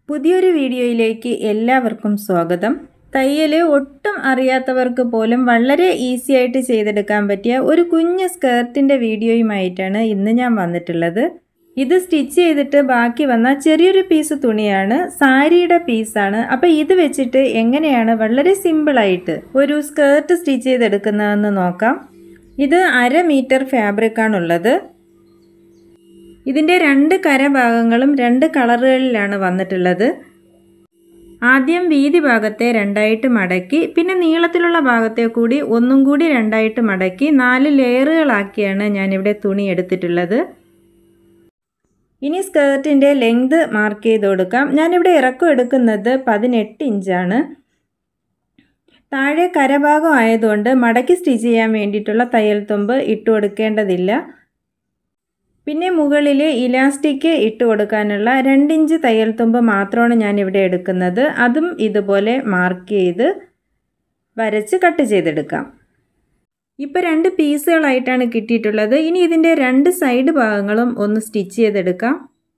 പുതിയൊരു വീഡിയോയിലേക്ക് എല്ലാവർക്കും സ്വാഗതം തയ്യൽ ഒട്ടും അറിയാത്തവർക്ക് പോലും വളരെ ഈസി ആയിട്ട് ചെയ്തെടുക്കാൻ പറ്റിയ ഒരു കുഞ്ഞ് സ്കേർട്ടിൻ്റെ വീഡിയോയുമായിട്ടാണ് ഇന്ന് ഞാൻ വന്നിട്ടുള്ളത് ഇത് സ്റ്റിച്ച് ചെയ്തിട്ട് ബാക്കി വന്ന ചെറിയൊരു പീസ് തുണിയാണ് സാരിയുടെ പീസാണ് അപ്പോൾ ഇത് വെച്ചിട്ട് എങ്ങനെയാണ് വളരെ സിമ്പിളായിട്ട് ഒരു സ്കേർട്ട് സ്റ്റിച്ച് ചെയ്തെടുക്കുന്നതെന്ന് നോക്കാം ഇത് അര മീറ്റർ ഫാബ്രിക്കാണുള്ളത് ഇതിൻ്റെ രണ്ട് കരഭാഗങ്ങളും രണ്ട് കളറുകളിലാണ് വന്നിട്ടുള്ളത് ആദ്യം വീതി ഭാഗത്തെ രണ്ടായിട്ട് മടക്കി പിന്നെ നീളത്തിലുള്ള ഭാഗത്തെ കൂടി ഒന്നും കൂടി രണ്ടായിട്ട് മടക്കി നാല് ലെയറുകളാക്കിയാണ് ഞാനിവിടെ തുണി എടുത്തിട്ടുള്ളത് ഇനി സ്കേർട്ടിൻ്റെ ലെങ്ത് മാർക്ക് ചെയ്ത് കൊടുക്കാം ഞാനിവിടെ ഇറക്കം എടുക്കുന്നത് പതിനെട്ട് ഇഞ്ചാണ് താഴെ കരഭാഗം ആയതുകൊണ്ട് മടക്കി സ്റ്റിച്ച് ചെയ്യാൻ വേണ്ടിയിട്ടുള്ള തയ്യൽ തുമ്പ് ഇട്ട് കൊടുക്കേണ്ടതില്ല പിന്നെ മുകളിൽ ഇലാസ്റ്റിക് ഇട്ട് കൊടുക്കാനുള്ള രണ്ടിഞ്ച് തയ്യൽ തുമ്പ് മാത്രമാണ് ഞാനിവിടെ എടുക്കുന്നത് അതും ഇതുപോലെ മാർക്ക് ചെയ്ത് വരച്ച് കട്ട് ചെയ്തെടുക്കാം ഇപ്പോൾ രണ്ട് പീസുകളായിട്ടാണ് കിട്ടിയിട്ടുള്ളത് ഇനി ഇതിൻ്റെ രണ്ട് സൈഡ് ഭാഗങ്ങളും ഒന്ന് സ്റ്റിച്ച് ചെയ്തെടുക്കാം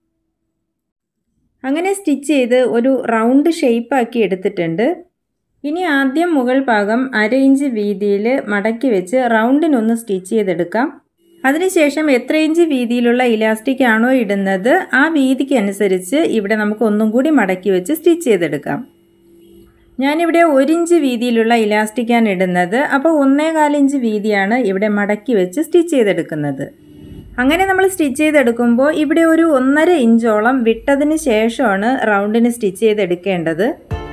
അങ്ങനെ സ്റ്റിച്ച് ചെയ്ത് ഒരു റൗണ്ട് ഷേപ്പാക്കി എടുത്തിട്ടുണ്ട് ഇനി ആദ്യം മുകൾ ഭാഗം അര ഇഞ്ച് വീതിയിൽ മടക്കി വെച്ച് റൗണ്ടിനൊന്ന് സ്റ്റിച്ച് ചെയ്തെടുക്കാം അതിനുശേഷം എത്ര ഇഞ്ച് വീതിയിലുള്ള ഇലാസ്റ്റിക് ആണോ ഇടുന്നത് ആ വീതിക്ക് അനുസരിച്ച് ഇവിടെ നമുക്ക് ഒന്നും കൂടി മടക്കി വെച്ച് സ്റ്റിച്ച് ചെയ്തെടുക്കാം ഞാനിവിടെ ഒരു ഇഞ്ച് വീതിയിലുള്ള ഇലാസ്റ്റിക്കാണ് ഇടുന്നത് അപ്പോൾ ഒന്നേകാൽ ഇഞ്ച് വീതിയാണ് ഇവിടെ മടക്കി വെച്ച് സ്റ്റിച്ച് ചെയ്തെടുക്കുന്നത് അങ്ങനെ നമ്മൾ സ്റ്റിച്ച് ചെയ്തെടുക്കുമ്പോൾ ഇവിടെ ഒരു ഒന്നര ഇഞ്ചോളം വിട്ടതിന് ശേഷമാണ് റൗണ്ടിന് സ്റ്റിച്ച് ചെയ്തെടുക്കേണ്ടത്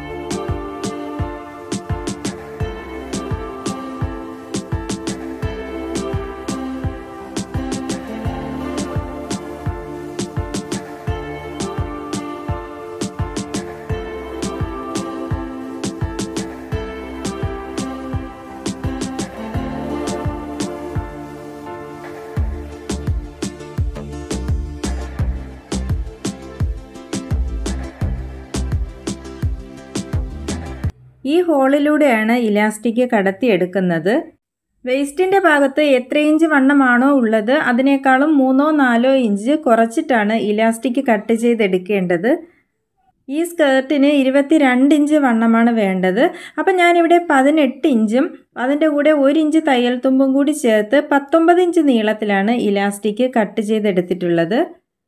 ഈ ഹോളിലൂടെയാണ് ഇലാസ്റ്റിക് കടത്തിയെടുക്കുന്നത് വേസ്റ്റിൻ്റെ ഭാഗത്ത് എത്ര ഇഞ്ച് വണ്ണമാണോ ഉള്ളത് അതിനേക്കാളും മൂന്നോ നാലോ ഇഞ്ച് കുറച്ചിട്ടാണ് ഇലാസ്റ്റിക് കട്ട് ചെയ്തെടുക്കേണ്ടത് ഈ സ്കേർട്ടിന് ഇരുപത്തിരണ്ട് ഇഞ്ച് വണ്ണമാണ് വേണ്ടത് അപ്പം ഞാനിവിടെ പതിനെട്ട് ഇഞ്ചും അതിൻ്റെ കൂടെ ഒരു ഇഞ്ച് തയ്യൽ തുമ്പും കൂടി ചേർത്ത് പത്തൊമ്പത് ഇഞ്ച് നീളത്തിലാണ് ഇലാസ്റ്റിക് കട്ട് ചെയ്തെടുത്തിട്ടുള്ളത്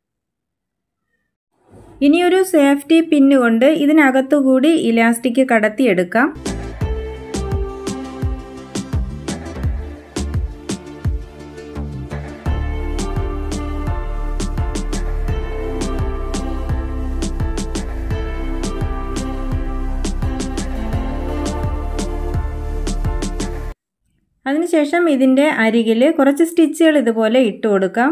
ഇനിയൊരു സേഫ്റ്റി പിന്ന് കൊണ്ട് ഇതിനകത്തുകൂടി ഇലാസ്റ്റിക് കടത്തിയെടുക്കാം അതിനുശേഷം ഇതിൻ്റെ അരികിൽ കുറച്ച് സ്റ്റിച്ചുകൾ ഇതുപോലെ ഇട്ട് കൊടുക്കാം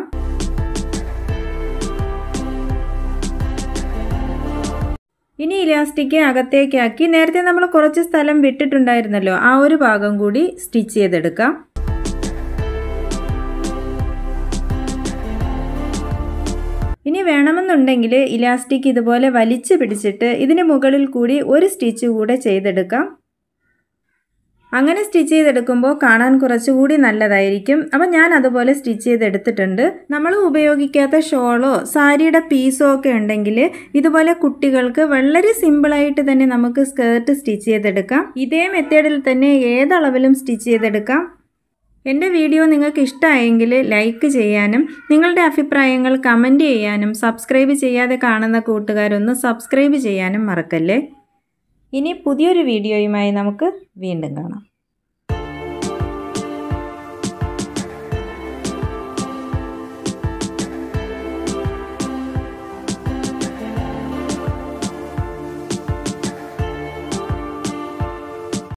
ഇനി ഇലാസ്റ്റിക് അകത്തേക്കാക്കി നേരത്തെ നമ്മൾ കുറച്ച് സ്ഥലം വിട്ടിട്ടുണ്ടായിരുന്നല്ലോ ആ ഒരു ഭാഗം കൂടി സ്റ്റിച്ച് ചെയ്തെടുക്കാം ഇനി വേണമെന്നുണ്ടെങ്കിൽ ഇലാസ്റ്റിക് ഇതുപോലെ വലിച്ചു പിടിച്ചിട്ട് ഇതിന് മുകളിൽ കൂടി ഒരു സ്റ്റിച്ച് കൂടെ ചെയ്തെടുക്കാം അങ്ങനെ സ്റ്റിച്ച് ചെയ്തെടുക്കുമ്പോൾ കാണാൻ കുറച്ചുകൂടി നല്ലതായിരിക്കും അപ്പം ഞാൻ അതുപോലെ സ്റ്റിച്ച് ചെയ്തെടുത്തിട്ടുണ്ട് നമ്മൾ ഉപയോഗിക്കാത്ത ഷോളോ സാരിയുടെ പീസോ ഒക്കെ ഉണ്ടെങ്കിൽ ഇതുപോലെ കുട്ടികൾക്ക് വളരെ സിമ്പിളായിട്ട് തന്നെ നമുക്ക് സ്കേർട്ട് സ്റ്റിച്ച് ചെയ്തെടുക്കാം ഇതേ മെത്തേഡിൽ തന്നെ ഏതളവിലും സ്റ്റിച്ച് ചെയ്തെടുക്കാം എൻ്റെ വീഡിയോ നിങ്ങൾക്ക് ഇഷ്ടമായെങ്കിൽ ലൈക്ക് ചെയ്യാനും നിങ്ങളുടെ അഭിപ്രായങ്ങൾ കമൻറ്റ് ചെയ്യാനും സബ്സ്ക്രൈബ് ചെയ്യാതെ കാണുന്ന കൂട്ടുകാരൊന്ന് സബ്സ്ക്രൈബ് ചെയ്യാനും മറക്കല്ലേ ഇനി പുതിയൊരു വീഡിയോയുമായി നമുക്ക് വീണ്ടും കാണാം